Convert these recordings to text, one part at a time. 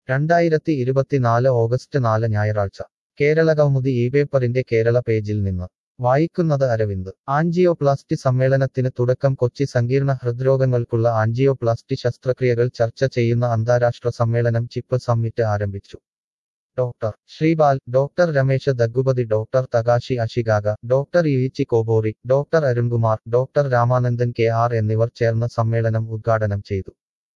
രണ്ടായിരത്തി ഇരുപത്തിനാല് ഓഗസ്റ്റ് നാല് ഞായറാഴ്ച കേരള കൗമുദി ഈ പേപ്പറിന്റെ കേരള പേജിൽ നിന്ന് വായിക്കുന്നത് അരവിന്ദ് ആൻജിയോപ്ലാസ്റ്റി സമ്മേളനത്തിന് തുടക്കം കൊച്ചി സങ്കീർണ ഹൃദ്രോഗങ്ങൾക്കുള്ള ആൻജിയോപ്ലാസ്റ്റി ശസ്ത്രക്രിയകൾ ചർച്ച ചെയ്യുന്ന അന്താരാഷ്ട്ര സമ്മേളനം ചിപ്പ് സമ്മിറ്റ് ആരംഭിച്ചു doctor Sreepal doctor Ramesh Daggubati doctor Takashi Ashikaga doctor Yuichi Kobori doctor Arunkumar doctor Ramanandan K R എന്നിവർ ചേർന്ന് സമ്മേളനം ഉദ്ഘാടനം ചെയ്തു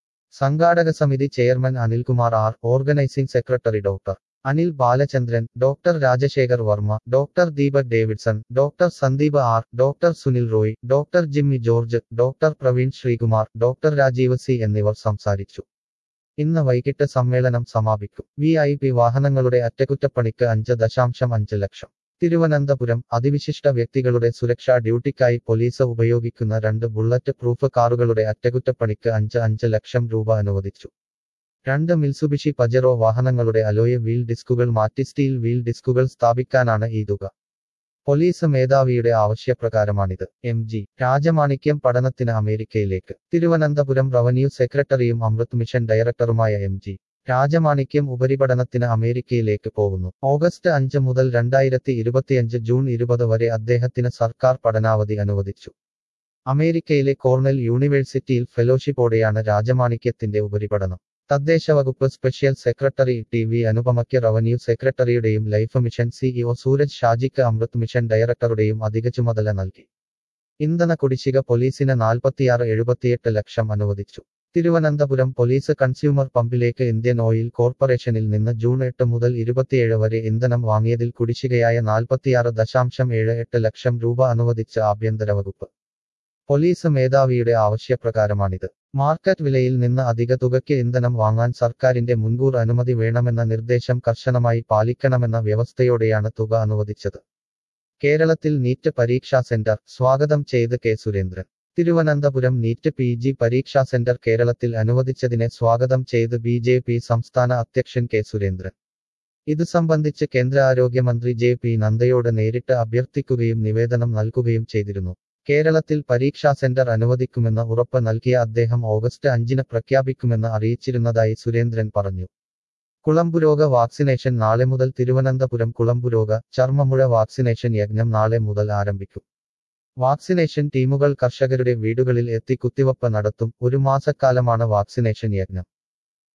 സംഘാടക സമിതി chairman Anilkumar R organising secretary doctor Anil Balachandran doctor Rajasekhar Varma doctor Deepak Davidson doctor Sandeep R doctor Sunil Roy doctor Jimmy George doctor Praveen Sreekumar doctor Rajeev C എന്നിവർ സംസാരിച്ചു ഇന്ന് വൈകിട്ട് സമ്മേളനം സമാപിക്കും വി ഐ പി വാഹനങ്ങളുടെ അറ്റകുറ്റപ്പണിക്ക് അഞ്ച് ദശാംശം അഞ്ച് ലക്ഷം തിരുവനന്തപുരം അതിവിശിഷ്ട വ്യക്തികളുടെ സുരക്ഷാ ഡ്യൂട്ടിക്കായി പോലീസ് ഉപയോഗിക്കുന്ന രണ്ട് ബുള്ളറ്റ് പ്രൂഫ് കാറുകളുടെ അറ്റകുറ്റപ്പണിക്ക് അഞ്ച് അഞ്ച് ലക്ഷം രൂപ അനുവദിച്ചു രണ്ട് മിൽസുബിഷി പജറോ വാഹനങ്ങളുടെ അലോയ വീൽ ഡിസ്കുകൾ മാറ്റി സ്റ്റീൽ വീൽ ഡിസ്കുകൾ സ്ഥാപിക്കാനാണ് ഈ തുക പോലീസ് മേധാവിയുടെ ആവശ്യപ്രകാരമാണിത് എം ജി രാജമാണിക്യം പഠനത്തിന് അമേരിക്കയിലേക്ക് തിരുവനന്തപുരം റവന്യൂ സെക്രട്ടറിയും അമൃത് മിഷൻ ഡയറക്ടറുമായ എം ജി രാജമാണിക്യം ഉപരിപഠനത്തിന് അമേരിക്കയിലേക്ക് പോകുന്നു ഓഗസ്റ്റ് അഞ്ച് മുതൽ രണ്ടായിരത്തി ഇരുപത്തിയഞ്ച് ജൂൺ ഇരുപത് വരെ അദ്ദേഹത്തിന് സർക്കാർ പഠനാവധി അനുവദിച്ചു അമേരിക്കയിലെ കോർണൽ യൂണിവേഴ്സിറ്റിയിൽ ഫെലോഷിപ്പോടെയാണ് രാജമാണിക്യത്തിന്റെ ഉപരിപഠനം തദ്ദേശ വകുപ്പ് സ്പെഷ്യൽ സെക്രട്ടറി ടി വി അനുപമയ്ക്ക് റവന്യൂ സെക്രട്ടറിയുടെയും ലൈഫ് മിഷൻ സിഇഒ സൂരജ് ഷാജിക്ക് അമൃത് മിഷൻ ഡയറക്ടറുടെയും അധിക ചുമതല നൽകി ഇന്ധന കുടിശ്ശിക പോലീസിന് നാൽപ്പത്തിയാറ് എഴുപത്തിയെട്ട് ലക്ഷം അനുവദിച്ചു തിരുവനന്തപുരം പോലീസ് കൺസ്യൂമർ പമ്പിലേക്ക് ഇന്ത്യൻ ഓയിൽ കോർപ്പറേഷനിൽ നിന്ന് ജൂൺ എട്ട് മുതൽ ഇരുപത്തിയേഴ് വരെ ഇന്ധനം വാങ്ങിയതിൽ കുടിശ്ശികയായ നാൽപ്പത്തിയാറ് ദശാംശം ഏഴ് എട്ട് ലക്ഷം രൂപ അനുവദിച്ച് ആഭ്യന്തര വകുപ്പ് പോലീസ് മേധാവിയുടെ ആവശ്യപ്രകാരമാണിത് മാർക്കറ്റ് വിലയിൽ നിന്ന് അധിക തുകയ്ക്ക് ഇന്ധനം വാങ്ങാൻ സർക്കാരിന്റെ മുൻകൂർ അനുമതി വേണമെന്ന നിർദ്ദേശം കർശനമായി പാലിക്കണമെന്ന വ്യവസ്ഥയോടെയാണ് തുക അനുവദിച്ചത് കേരളത്തിൽ നീറ്റ് പരീക്ഷാ സെന്റർ സ്വാഗതം ചെയ്ത് K Surendran Thiruvananthapuram NEET P G പരീക്ഷാ സെന്റർ കേരളത്തിൽ അനുവദിച്ചതിനെ സ്വാഗതം ചെയ്ത് ബി ജെ പി സംസ്ഥാന അധ്യക്ഷൻ കെ സുരേന്ദ്രൻ ഇതു സംബന്ധിച്ച് കേന്ദ്ര ആരോഗ്യമന്ത്രി ജെ പി നദ്ദയോട് നേരിട്ട് അഭ്യർത്ഥിക്കുകയും നിവേദനം നൽകുകയും ചെയ്തിരുന്നു കേരളത്തിൽ പരീക്ഷാ സെന്റർ അനുവദിക്കുമെന്ന് ഉറപ്പ് നൽകിയ അദ്ദേഹം ഓഗസ്റ്റ് അഞ്ചിന് പ്രഖ്യാപിക്കുമെന്ന് അറിയിച്ചിരുന്നതായി സുരേന്ദ്രൻ പറഞ്ഞു കുളമ്പുരോഗ വാക്സിനേഷൻ നാളെ മുതൽ തിരുവനന്തപുരം കുളമ്പുരോഗ ചർമ്മമുഴ വാക്സിനേഷൻ യജ്ഞം നാളെ മുതൽ ആരംഭിക്കും വാക്സിനേഷൻ ടീമുകൾ കർഷകരുടെ വീടുകളിൽ എത്തി കുത്തിവയ്പ് നടത്തും ഒരു മാസക്കാലമാണ് വാക്സിനേഷൻ യജ്ഞം